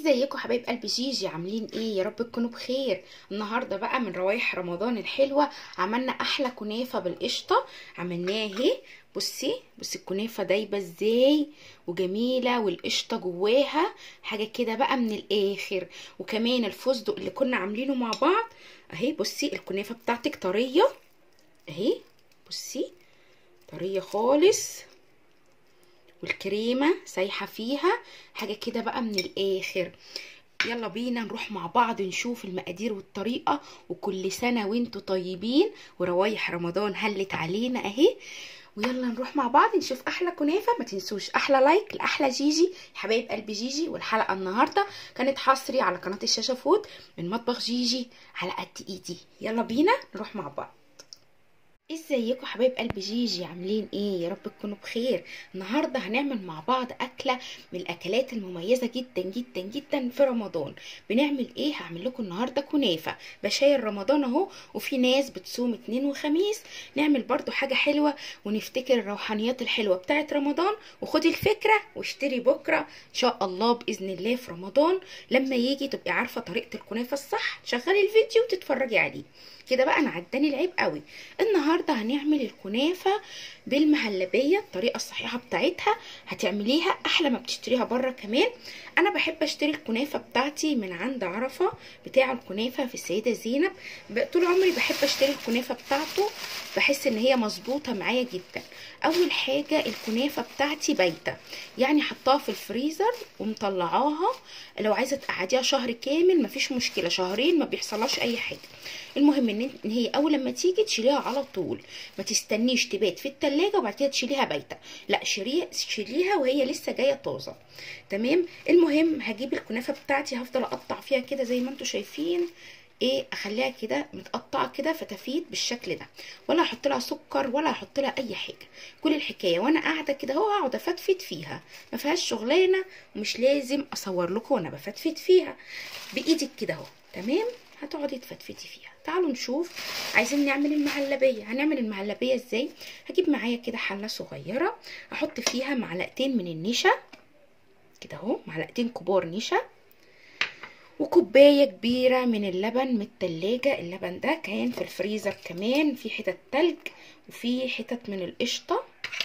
ازيكم حبايب قلب جيجي عاملين ايه يا رب تكونوا بخير النهارده بقى من روايح رمضان الحلوه عملنا احلى كنافه بالقشطه عملناها اهي بصي بصي الكنافه دايبه ازاي وجميله والقشطه جواها حاجه كده بقى من الاخر وكمان الفستق اللي كنا عاملينه مع بعض اهي بصي الكنافه بتاعتك طريه اهي بصي طريه خالص والكريمه سايحه فيها حاجه كده بقى من الاخر يلا بينا نروح مع بعض نشوف المقادير والطريقه وكل سنه وانتوا طيبين وروايح رمضان هلت علينا اهي ويلا نروح مع بعض نشوف احلى كنافه ما تنسوش احلى لايك لاحلى جيجي حبايب قلب جيجي والحلقه النهارده كانت حصري على قناه الشاشه فود من مطبخ جيجي على قد ايدي يلا بينا نروح مع بعض ازيكم حبايب قلب جيجي عاملين ايه يا رب تكونوا بخير النهارده هنعمل مع بعض اكله من الاكلات المميزه جدا جدا جدا في رمضان بنعمل ايه هعمل لكم النهارده كنافه بشاير رمضان اهو وفي ناس بتصوم اتنين وخميس نعمل برضو حاجه حلوه ونفتكر الروحانيات الحلوه بتاعه رمضان وخدي الفكره واشتري بكره ان شاء الله باذن الله في رمضان لما يجي تبقي عارفه طريقه الكنافه الصح تشغلي الفيديو وتتفرجي عليه كده بقى انا عداني العيب قوي النهارده هنعمل الكنافه بالمهلبيه الطريقه الصحيحه بتاعتها هتعمليها احلى ما بتشتريها بره كمان انا بحب اشتري الكنافه بتاعتي من عند عرفه بتاع الكنافه في السيده زينب طول عمري بحب اشتري الكنافه بتاعته بحس ان هي مظبوطه معايا جدا اول حاجه الكنافه بتاعتي بايته يعني حطاها في الفريزر ومطلعاها لو عايزه تقعديها شهر كامل مفيش مشكله شهرين ما بيحصلهاش اي حاجه المهم ان هي اول لما تيجي تشيليها على طول ما تستنيش تبات في التلاجة وبعد كده تشيليها بايته لا شيليها شيليها وهي لسه جايه طازه تمام المهم هجيب الكنافه بتاعتي هفضل اقطع فيها كده زي ما انتم شايفين ايه اخليها كده متقطعه كده فتافيت بالشكل ده ولا احط لها سكر ولا احط لها اي حاجه كل الحكايه وانا قاعده كده اهو هقعد افتفت فيها ما فيهاش شغلانه ومش لازم اصور لكم وانا بفتفت فيها بايدك كده اهو تمام هتقعدي تفتفتي فيها تعالوا نشوف عايزين نعمل المهلبيه هنعمل المهلبيه ازاي هجيب معايا كده حله صغيره احط فيها معلقتين من النشا كده اهو معلقتين كبار نشا وكوبايه كبيره من اللبن من التلاجة اللبن ده كان في الفريزر كمان في حتت تلج وفي حتت من القشطه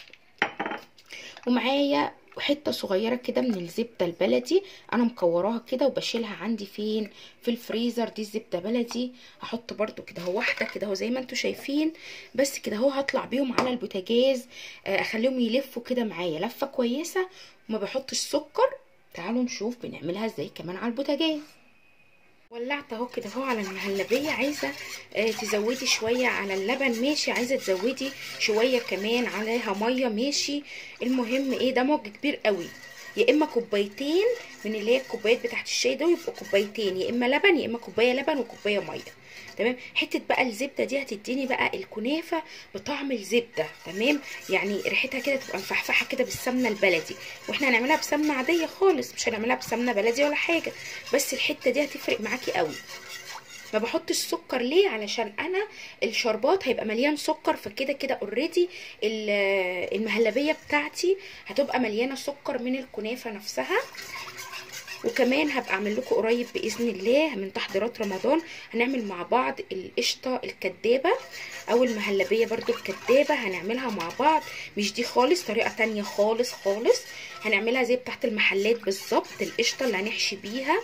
ومعايا حته صغيره كده من الزبده البلدي انا مكوراها كده وبشيلها عندي فين في الفريزر دي الزبده بلدي هحط برده كده اهو واحده كده اهو زي ما انتم شايفين بس كده اهو هطلع بيهم على البوتاجاز اخليهم يلفوا كده معايا لفه كويسه وما بحطش سكر تعالوا نشوف بنعملها ازاي كمان على البوتاجاز ولعت اهو كده اهو على المهلبيه عايزه آه تزودي شويه على اللبن ماشي عايزه تزودي شويه كمان عليها ميه ماشي المهم ايه ده مج كبير قوي يا اما كوبايتين من اللي هي الكوبايات بتاعت الشاي ده يبقوا كوبايتين يا اما لبن يا اما كوبايه لبن وكوبايه ميه تمام حته بقى الزبده دي هتديني بقى الكنافه بطعم الزبده تمام يعني ريحتها كده تبقى مفحفحه كده بالسمنه البلدي واحنا هنعملها بسمنه عاديه خالص مش هنعملها بسمنه بلدي ولا حاجه بس الحته دي هتفرق معاكي قوي ما بحطش سكر ليه علشان انا الشربات هيبقى مليان سكر فكده كده اوريدي المهلبيه بتاعتي هتبقى مليانه سكر من الكنافه نفسها وكمان هبقى اعمل لكم قريب باذن الله من تحضيرات رمضان هنعمل مع بعض القشطه الكدابه او المهلبيه برضو الكدابه هنعملها مع بعض مش دي خالص طريقه تانية خالص خالص هنعملها زي بتاعت المحلات بالظبط القشطه اللي هنحشي بيها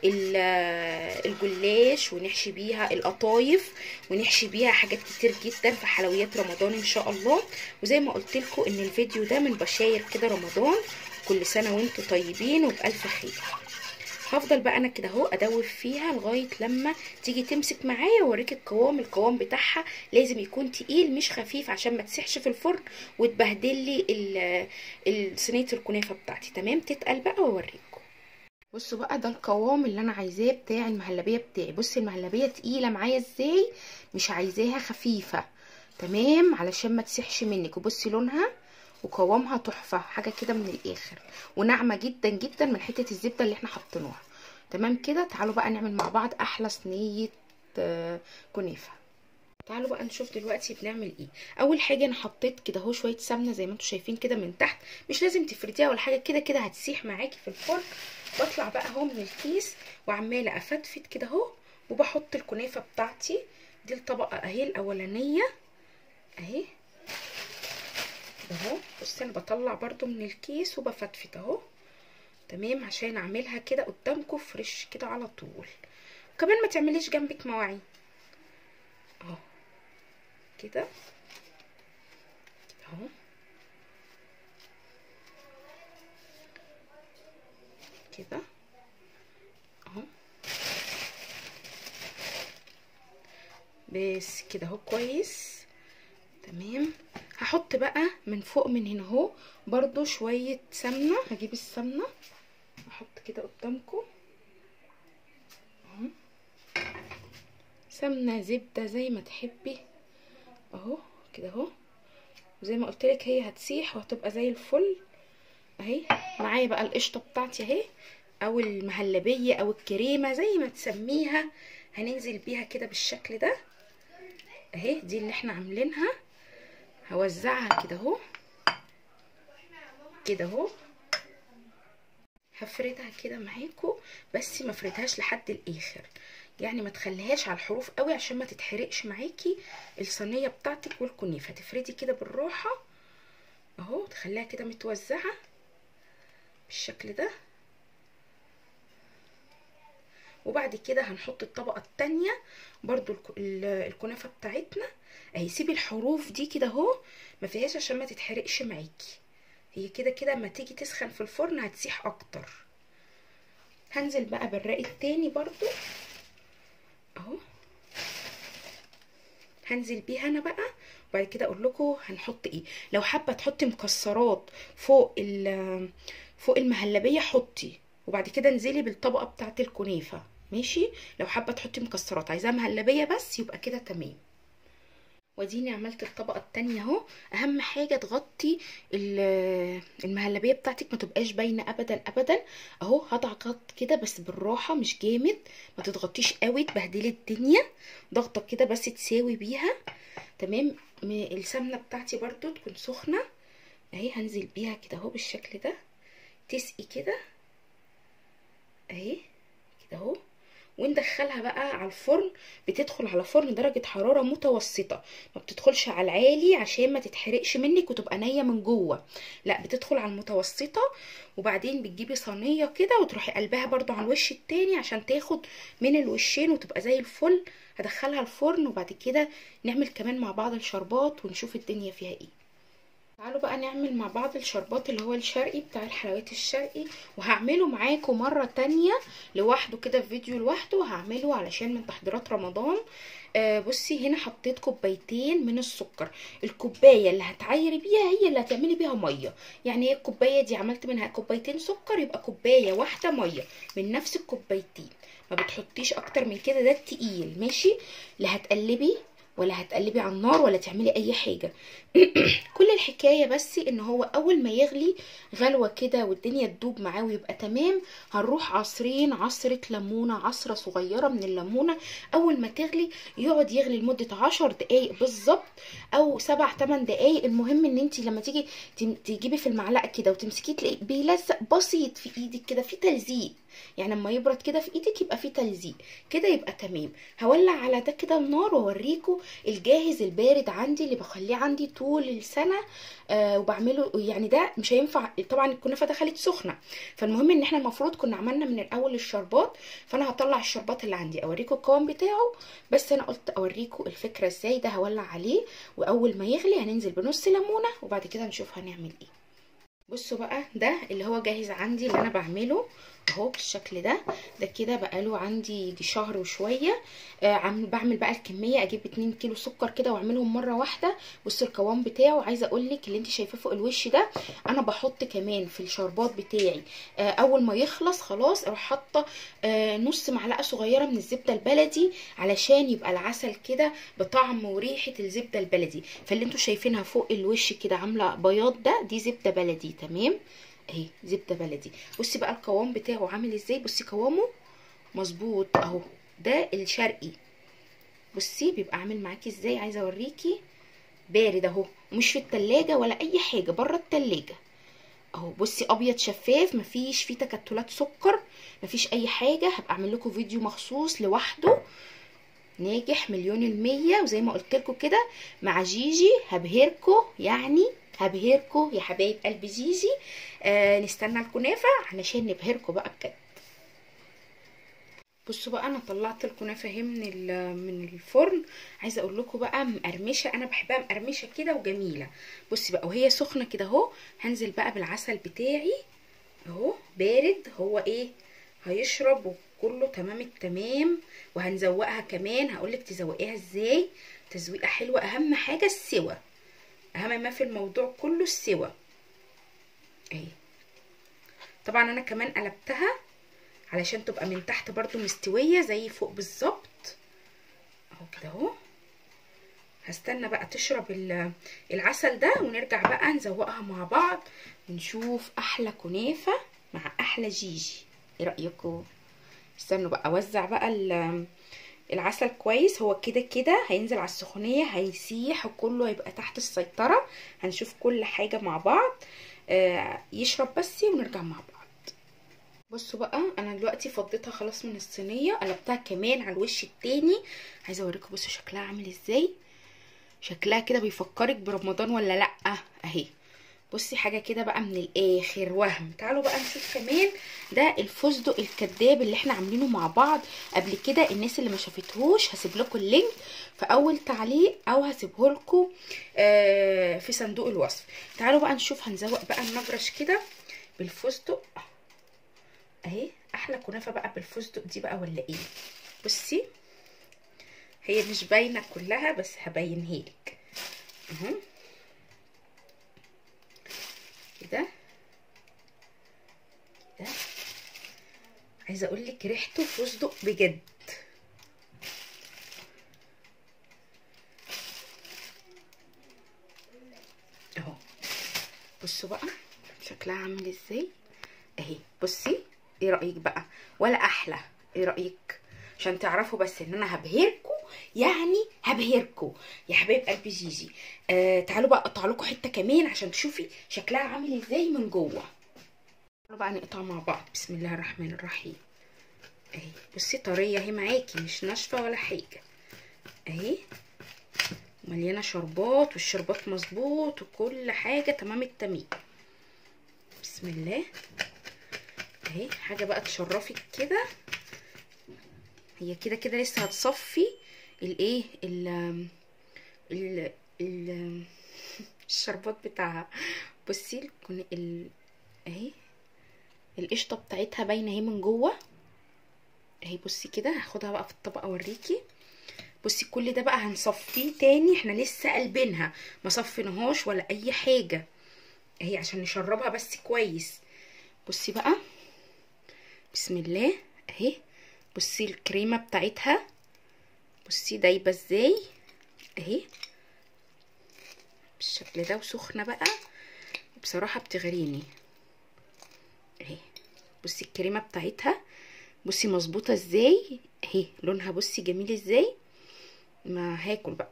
الجلاش ونحشي بيها القطايف ونحشي بيها حاجات كتير جدا في حلويات رمضان ان شاء الله وزي ما قلت لكم ان الفيديو ده من بشاير كده رمضان كل سنه وانتم طيبين وبالف خير هفضل بقى انا كده اهو ادوب فيها لغايه لما تيجي تمسك معايا واوريك القوام القوام بتاعها لازم يكون تقيل مش خفيف عشان ما تسيحش في الفرن وتبهدل لي صينيه الكنافه بتاعتي تمام تتقل بقى واوريكم بصوا بقى ده القوام اللي انا عايزاه بتاع المهلبيه بتاعي بصي المهلبيه تقيله معايا ازاي مش عايزاها خفيفه تمام علشان ما تسيحش منك وبصي لونها وقوامها تحفه حاجه كده من الاخر وناعمه جدا جدا من حته الزبده اللي احنا حاطينها تمام كده تعالوا بقى نعمل مع بعض احلى صينيه كنافه تعالوا بقى نشوف دلوقتي بنعمل ايه اول حاجه انا حطيت كده اهو شويه سمنه زي ما انتم شايفين كده من تحت مش لازم تفرديها ولا حاجه كده كده هتسيح معاكي في الفرن بطلع بقى اهو من الكيس وعماله افتفت كده اهو وبحط الكنافه بتاعتي دي الطبقه اهي الاولانيه اهي اهو بصي انا بطلع برده من الكيس وبفتفت اهو تمام عشان اعملها كده قدامكم فريش كده على طول كمان ما تعمليش جنبك مواعين اهو كده اهو كده اهو بس كده اهو كويس تمام هحط بقى من فوق من هنا اهو برضو شويه سمنه هجيب السمنه احط كده قدامكم اهو سمنه زبده زي ما تحبي اهو كده اهو زي ما قلت لك هي هتسيح وهتبقى زي الفل اهي معايا بقى القشطه بتاعتي اهي او المهلبيه او الكريمه زي ما تسميها هننزل بيها كده بالشكل ده اهي دي اللي احنا عاملينها هوزعها كده اهو كده اهو هفردها كده معاكم بس ما افردهاش لحد الاخر يعني ما تخليهاش على الحروف قوي عشان ما تتحرقش معاكي الصينيه بتاعتك والكنافه تفردي كده بالراحه اهو تخليها كده متوزعه بالشكل ده وبعد كده هنحط الطبقه التانية برضو الكنافه بتاعتنا اهي سيبي الحروف دي كده اهو ما فيهاش عشان ما تتحرقش معاكي هي كده كده اما تيجي تسخن في الفرن هتسيح اكتر هنزل بقى بالرق التاني برضو اهو هنزل بيها انا بقى وبعد كده اقول لكم هنحط ايه لو حابه تحطي مكسرات فوق فوق المهلبيه حطي وبعد كده انزلي بالطبقه بتاعه الكنافه ماشي لو حابه تحطي مكسرات عايزاها مهلبيه بس يبقى كده تمام واديني عملت الطبقه التانية اهو اهم حاجه تغطي المهلبيه بتاعتك ما تبقاش باينه ابدا ابدا اهو هضغط كده بس بالراحه مش جامد ما تضغطيش قوي تبهدلي الدنيا ضغطه كده بس تساوي بيها تمام السمنه بتاعتي برضو تكون سخنه اهي هنزل بيها كده اهو بالشكل ده تسقي كده اهي كده اهو وندخلها بقى على الفرن بتدخل على فرن درجة حرارة متوسطة ما بتدخلش على العالي عشان ما تتحرقش منك وتبقى نية من جوه لا بتدخل على المتوسطة وبعدين بتجيبي صينية كده وتروحي قلبها برضو على الوش التاني عشان تاخد من الوشين وتبقى زي الفل هدخلها الفرن وبعد كده نعمل كمان مع بعض الشربات ونشوف الدنيا فيها ايه تعالوا بقى نعمل مع بعض الشربات اللي هو الشرقي بتاع الحلويات الشرقي وهعمله معاكم مرة تانية لوحده كده في فيديو لوحده وهعمله علشان من تحضيرات رمضان آه بصي هنا حطيت كوبايتين من السكر الكوبايه اللي هتعايري بيها هي اللي هتعملي بيها ميه يعني ايه الكوبايه دي عملت منها كوبايتين سكر يبقى كوبايه واحده ميه من نفس الكوبايتين ما بتحطيش اكتر من كده ده التقيل ماشي لا هتقلبي ولا هتقلبي على النار ولا تعملي اي حاجه كل الحكايه بس ان هو اول ما يغلي غلوه كده والدنيا تدوب معاه ويبقى تمام هنروح عصرين عصره ليمونه عصره صغيره من الليمونه اول ما تغلي يقعد يغلي لمده عشر دقايق بالظبط او سبع تمن دقايق المهم ان انت لما تيجي تجيبي في المعلقه كده وتمسكيه تلاقيه بيلزق بسيط في ايدك كده في تلزيق يعني لما يبرد كده في ايدك يبقى فيه تلزيق كده يبقى تمام هولع على ده كده النار واوريكم الجاهز البارد عندي اللي بخليه عندي طول السنه آه وبعمله يعني ده مش هينفع طبعا الكنافه دخلت سخنه فالمهم ان احنا المفروض كنا عملنا من الاول الشربات فانا هطلع الشربات اللي عندي اوريكم القوام بتاعه بس انا قلت اوريكم الفكره ازاي ده هولع عليه واول ما يغلي هننزل بنص ليمونه وبعد كده نشوف هنعمل ايه بصوا بقى ده اللي هو جاهز عندي اللي انا بعمله اهو بالشكل ده ده كده بقاله عندي دي شهر وشويه آه عم بعمل بقى الكميه اجيب 2 كيلو سكر كده واعملهم مره واحده بصوا القوام بتاعه عايزه اقول لك اللي انت شايفاه فوق الوش ده انا بحط كمان في الشربات بتاعي آه اول ما يخلص خلاص اروح حاطه آه نص معلقه صغيره من الزبده البلدي علشان يبقى العسل كده بطعم وريحه الزبده البلدي فاللي انتوا شايفينها فوق الوش كده عامله بياض ده دي زبده بلدي تمام اهي زبده بلدي بصي بقى القوام بتاعه عامل ازاي بصي قوامه مظبوط اهو ده الشرقي بصي بيبقى عامل معاكي ازاي عايزه اوريكي بارد اهو مش في التلاجة ولا اي حاجه بره التلاجة اهو بصي ابيض شفاف مفيش فيه تكتلات سكر مفيش اي حاجه هبقى اعمل لكم فيديو مخصوص لوحده ناجح مليون المية وزي ما قلت لكم كده مع جيجي هبهركم يعني هبهركم يا حبايب قلب جيجي آه نستنى الكنافه علشان نبهركم بقى بجد بصوا بقى انا طلعت الكنافه اهي من من الفرن عايزه اقول لكم بقى مقرمشه انا بحبها مقرمشه كده وجميله بصي بقى وهي سخنه كده اهو هنزل بقى بالعسل بتاعي اهو بارد هو ايه هيشرب وكله تمام التمام وهنزوقها كمان هقولك تزوقيها ازاي تزويقه حلوه اهم حاجه السوى اهم ما في الموضوع كله السوى اهي طبعا انا كمان قلبتها علشان تبقى من تحت برضو مستوية زي فوق بالظبط اهو كده اهو هستنى بقى تشرب العسل ده ونرجع بقى نزوقها مع بعض ونشوف احلى كنافة مع احلى جيجي ايه رأيكم استنوا بقى اوزع بقى العسل كويس هو كده كده هينزل على السخونية هيسيح وكله هيبقى تحت السيطرة هنشوف كل حاجة مع بعض آه يشرب بس ونرجع مع بعض بصوا بقى انا دلوقتي فضيتها خلاص من الصينيه قلبتها كمان على الوش التاني عايزه اوريكم بصوا شكلها عامل ازاي شكلها كده بيفكرك برمضان ولا لا اهي بصي حاجه كده بقى من الاخر وهم تعالوا بقى نشوف كمان ده الفستق الكداب اللي احنا عاملينه مع بعض قبل كده الناس اللي ما شافتهوش هسيب لكم اللينك في اول تعليق او هسيبه لكم آه في صندوق الوصف تعالوا بقى نشوف هنزوق بقى النبرش كده بالفستق اهي احلى كنافه بقى بالفستق دي بقى ولا ايه بصي هي مش باينه كلها بس هبينها لك اهو كده كده عايزه اقول لك ريحته فستق بجد اهو بصوا بقى شكلها عامل ازاي اهي بصي ايه رايك بقى ولا احلى ايه رايك عشان تعرفوا بس ان انا هبهركم يعني هبهركم يا حبايب قلبي جيجي آه تعالوا بقى اقطع لكم حته كمان عشان تشوفي شكلها عامل ازاي من جوه تعالوا بقى نقطع مع بعض بسم الله الرحمن الرحيم اهي بصي طريه اهي معاكي مش ناشفه ولا حاجه اهي مليانه شربات والشربات مظبوط وكل حاجه تمام التمام بسم الله اهي حاجه بقى تشرفك كده هي كده كده لسه هتصفي الايه ال ال ال الشربات بتاعها بصي الكن ال اهي القشطه بتاعتها باينه اهي من جوه اهي بصي كده هاخدها بقى في الطبق اوريكي بصي كل ده بقى هنصفيه تاني احنا لسه قلبينها ما صفيناهاش ولا اي حاجه اهي عشان نشربها بس كويس بصي بقى بسم الله اهي بصي الكريمه بتاعتها بصي دايبه ازاي اهي بالشكل ده وسخنه بقى بصراحه بتغريني اهي بصي الكريمه بتاعتها بصي مظبوطه ازاي اهي لونها بصي جميل ازاي ما هاكل بقى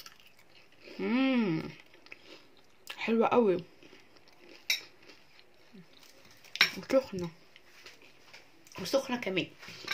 امم حلوه قوي وسخنه وسخنه كمان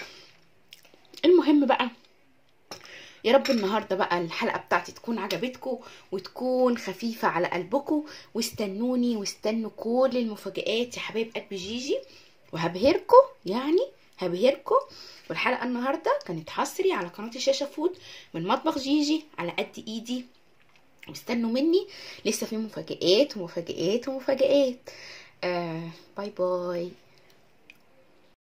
المهم بقى يا رب النهارده بقى الحلقه بتاعتي تكون عجبتكم وتكون خفيفه على قلبكم واستنوني واستنوا كل المفاجآت يا حبايب قلب جيجي وهبهركم يعني هبهركم والحلقه النهارده كانت حصري على قناه الشاشه فود من مطبخ جيجي على قد ايدي واستنوا مني لسه في مفاجآت ومفاجآت ومفاجآت آه باي باي